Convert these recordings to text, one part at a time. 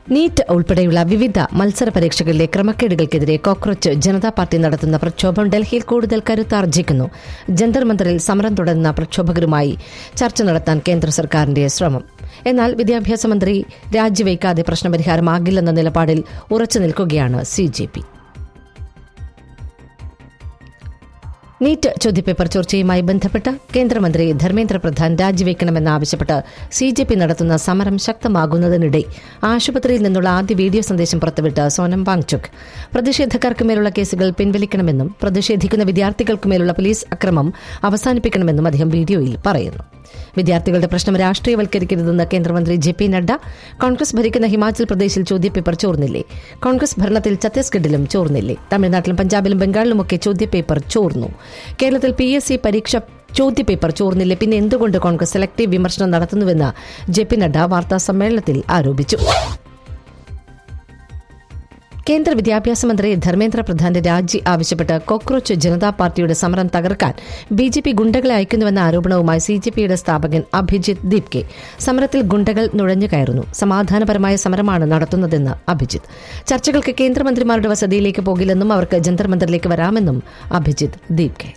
NEET ഉൾപ്പെടെയുള്ള വിവിധ മത്സര പരീക്ഷകളിലെ ക്രമക്കേടുകൾക്കെതിരെ കോക്രോച്ച് ജനതാ പാർട്ടി നടത്തുന്ന പ്രക്ഷോഭം ഡൽഹിയിൽ കൂടുതൽ കരുത്താർജിക്കുന്നു ജന്തർ മന്ദറിൽ സമരം തുടരുന്ന പ്രക്ഷോഭകരുമായി ചർച്ച നടത്താൻ കേന്ദ്ര സർക്കാരിന്റെ ശ്രമം എന്നാൽ വിദ്യാഭ്യാസ മന്ത്രി രാജിവയ്ക്കാതെ പ്രശ്നപരിഹാരമാകില്ലെന്ന നിലപാടിൽ ഉറച്ചു നിൽക്കുകയാണ് സി ജെ പി നീറ്റ് ചോദ്യപേപ്പർ ചോർച്ചയുമായി ബന്ധപ്പെട്ട് കേന്ദ്രമന്ത്രി ധർമ്മേന്ദ്ര പ്രധാൻ രാജിവെക്കണമെന്നാവശ്യപ്പെട്ട് സി ജെ പി നടത്തുന്ന സമരം ശക്തമാകുന്നതിനിടെ ആശുപത്രിയിൽ നിന്നുള്ള ആദ്യ വീഡിയോ സന്ദേശം പുറത്തുവിട്ട് സോനം വാങ്ചുക് പ്രതിഷേധക്കാർക്ക് മേലുള്ള കേസുകൾ പിൻവലിക്കണമെന്നും പ്രതിഷേധിക്കുന്ന വിദ്യാർത്ഥികൾക്കുമേലുള്ള പോലീസ് അക്രമം അവസാനിപ്പിക്കണമെന്നും അദ്ദേഹം വീഡിയോയിൽ പറയുന്നു വിദ്യാർത്ഥികളുടെ പ്രശ്നം രാഷ്ട്രീയവൽക്കരിക്കരുതെന്ന് കേന്ദ്രമന്ത്രി ജെ പി നഡ്ഡ കോൺഗ്രസ് ഭരിക്കുന്ന ഹിമാചൽ പ്രദേശിൽ ചോദ്യപേപ്പർ ചോർന്നില്ലേ കോൺഗ്രസ് ഭരണത്തിൽ ഛത്തീസ്ഗഡിലും ചോർന്നില്ലേ തമിഴ്നാട്ടിലും പഞ്ചാബിലും ബംഗാളിലുമൊക്കെ ചോദ്യപേപ്പർ ചോർന്നു കേരളത്തിൽ പി എസ് സി പരീക്ഷ ചോദ്യപേപ്പർ ചോർന്നില്ലേ പിന്നെ എന്തുകൊണ്ട് കോൺഗ്രസ് സെലക്ടീവ് വിമർശനം നടത്തുന്നുവെന്ന് ജെ പി നഡ്ഡ വാർത്താ സമ്മേളനത്തിൽ ആരോപിച്ചു കേന്ദ്ര വിദ്യാഭ്യാസ മന്ത്രി ധർമ്മേന്ദ്ര പ്രധാന്റെ രാജി ആവശ്യപ്പെട്ട് കോക്രോച്ച് ജനതാ പാർട്ടിയുടെ സമരം തകർക്കാൻ ബി ജെ പി ഗുണ്ടകളെ അയക്കുന്നുവെന്ന ആരോപണവുമായി സി ജെ പിയുടെ സ്ഥാപകൻ അഭിജിത്ത് ദീപ്കെ സമരത്തിൽ ഗുണ്ടകൾ നുഴഞ്ഞു കയറുന്നു സമാധാനപരമായ സമരമാണ് നടത്തുന്നതെന്ന് അഭിജിത്ത് ചർച്ചകൾക്ക് കേന്ദ്രമന്ത്രിമാരുടെ വസതിയിലേക്ക് പോകില്ലെന്നും അവർക്ക് ജന്തർ മന്ദറിലേക്ക് വരാമെന്നും അഭിജിത്ത് ദീപ്കെ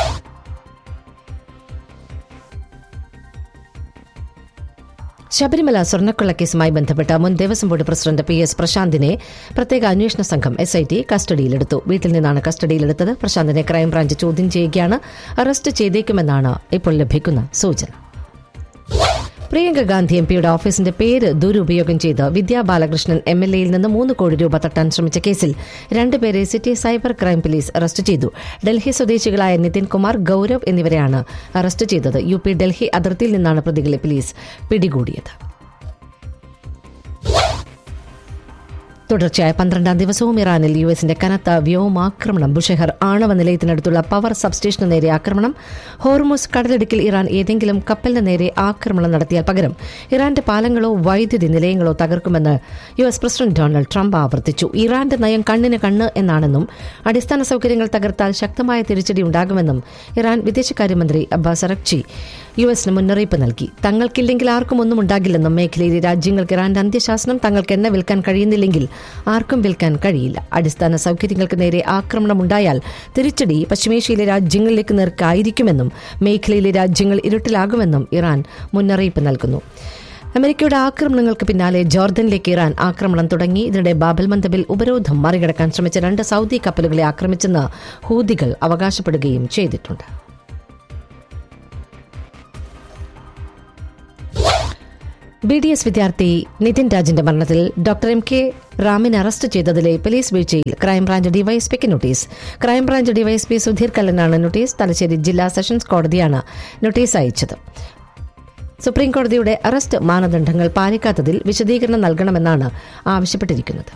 ശബരിമല സ്വർണ്ണക്കൊള്ളക്കേസുമായി ബന്ധപ്പെട്ട മുൻ Devaswom board president P S പ്രശാന്തിനെ പ്രത്യേക അന്വേഷണ സംഘം എസ് ഐ ടി കസ്റ്റഡിയിലെടുത്തു വീട്ടിൽ നിന്നാണ് കസ്റ്റഡിയിലെടുത്തത് പ്രശാന്തിനെ ക്രൈംബ്രാഞ്ച് ചോദ്യം ചെയ്യുകയാണ് അറസ്റ്റ് ചെയ്തേക്കുമെന്നാണ് ഇപ്പോൾ ലഭിക്കുന്ന സൂചന പ്രിയങ്ക ഗാന്ധി എം പിയുടെ ഓഫീസിന്റെ പേര് ദുരുപയോഗം ചെയ്ത് വിദ്യാ ബാലകൃഷ്ണൻ എം എൽ എയിൽ നിന്ന് മൂന്ന് കോടി രൂപ തട്ടാൻ ശ്രമിച്ച കേസിൽ രണ്ടുപേരെ city cyber crime police arrest ചെയ്തു ഡൽഹി സ്വദേശികളായ നിതിൻ കുമാർ ഗൌരവ് എന്നിവരെയാണ് അറസ്റ്റ് ചെയ്തത് യു പി ഡൽഹി അതിർത്തിയിൽ നിന്നാണ് പ്രതികളെ പോലീസ് പിടികൂടിയത് തുടർച്ചയായ പന്ത്രണ്ടാം ദിവസവും ഇറാനിൽ യു എസിന്റെ കനത്ത വ്യോമാക്രമണം ബുഷെഹർ ആണവ നിലയത്തിനടുത്തുള്ള പവർ സബ്സ്റ്റേഷന് നേരെ ആക്രമണം ഹോർമുസ് കടലിടുക്കിൽ ഇറാൻ ഏതെങ്കിലും കപ്പലിന് നേരെ ആക്രമണം നടത്തിയാൽ പകരം ഇറാന്റെ പാലങ്ങളോ വൈദ്യുതി നിലയങ്ങളോ തകർക്കുമെന്ന് U S president Donald Trump ആവർത്തിച്ചു ഇറാന്റെ നയം കണ്ണിന് കണ്ണ് എന്നാണെന്നും അടിസ്ഥാന സൌകര്യങ്ങൾ തകർത്താൽ ശക്തമായ തിരിച്ചടി ഉണ്ടാകുമെന്നും ഇറാൻ വിദേശകാര്യമന്ത്രി അബ്ബാസ് അറക്ചി യു എസിന് മുന്നറിയിപ്പ് നൽകി തങ്ങൾക്കില്ലെങ്കിൽ ആർക്കും ഒന്നും ഉണ്ടാകില്ലെന്നും മേഖലയിലെ രാജ്യങ്ങൾക്ക് ഇറാന്റെ അന്ത്യശാസനം തങ്ങൾക്ക് എണ്ണ വിൽക്കാൻ കഴിയുന്നില്ലെങ്കിൽ ആർക്കും വിൽക്കാൻ കഴിയില്ല അടിസ്ഥാന സൌകര്യങ്ങൾക്ക് നേരെ ആക്രമണമുണ്ടായാൽ തിരിച്ചടി പശ്ചിമേഷ്യയിലെ രാജ്യങ്ങളിലേക്ക് നേർക്കായിരിക്കുമെന്നും മേഖലയിലെ രാജ്യങ്ങൾ ഇരുട്ടിലാകുമെന്നും ഇറാൻ മുന്നറിയിപ്പ് നൽകുന്നു അമേരിക്കയുടെ ആക്രമണങ്ങൾക്ക് പിന്നാലെ ജോർദനിലേക്ക് ഇറാൻ ആക്രമണം തുടങ്ങി ഇതിനിടെ ബാബൽ മന്ദബിൽ ഉപരോധം മറികടക്കാൻ ശ്രമിച്ച രണ്ട് സൗദി കപ്പലുകളെ ആക്രമിച്ചെന്ന് ഹൂതികൾ അവകാശപ്പെടുകയും ചെയ്തിട്ടുണ്ട് ബി ഡി എസ് വിദ്യാർത്ഥി നിതിൻ രാജിന്റെ മരണത്തിൽ ഡോക്ടർ എം കെ റാമിനെ അറസ്റ്റ് ചെയ്തതിലെ പോലീസ് വീഴ്ചയിൽ ക്രൈംബ്രാഞ്ച് ഡിവൈഎസ്പിക്ക് നോട്ടീസ് ക്രൈംബ്രാഞ്ച് ഡിവൈഎസ്പി സുധീർ കല്ലനാണ് നോട്ടീസ് തലശ്ശേരി ജില്ലാ സെഷൻസ് കോടതിയാണ് നോട്ടീസ് അയച്ചത് സുപ്രീം കോടതിയുടെ അറസ്റ്റ് മാനദണ്ഡങ്ങൾ പാലിക്കാത്തതിൽ വിശദീകരണം നൽകണമെന്നാണ് ആവശ്യപ്പെട്ടിരിക്കുന്നത്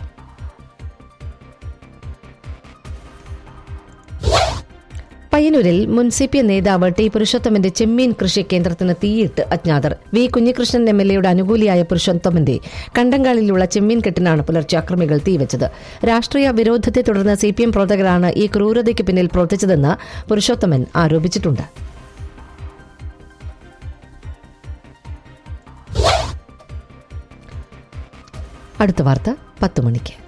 പയ്യന്നൂരിൽ മുൻ സി പി എം നേതാവ് ടി പുരുഷോത്തമന്റെ ചെമ്മീൻ കൃഷി കേന്ദ്രത്തിന് തീയിട്ട് അജ്ഞാതർ വി കുഞ്ഞികൃഷ്ണൻ എം എൽ എയുടെ അനുകൂലിയായ പുരുഷോത്തമന്റെ കണ്ടങ്കാലിലുള്ള ചെമ്മീൻ കെട്ടിനാണ് പുലർച്ചെ അക്രമികൾ തീവച്ചത് രാഷ്ട്രീയ വിരോധത്തെ തുടർന്ന് സി പി എം പ്രവർത്തകരാണ് ഈ ക്രൂരതയ്ക്ക് പിന്നിൽ പ്രവർത്തിച്ചതെന്ന് പുരുഷോത്തമൻ ആരോപിച്ചിട്ടുണ്ട് അടുത്ത വാർത്ത പത്ത് മണിക്ക്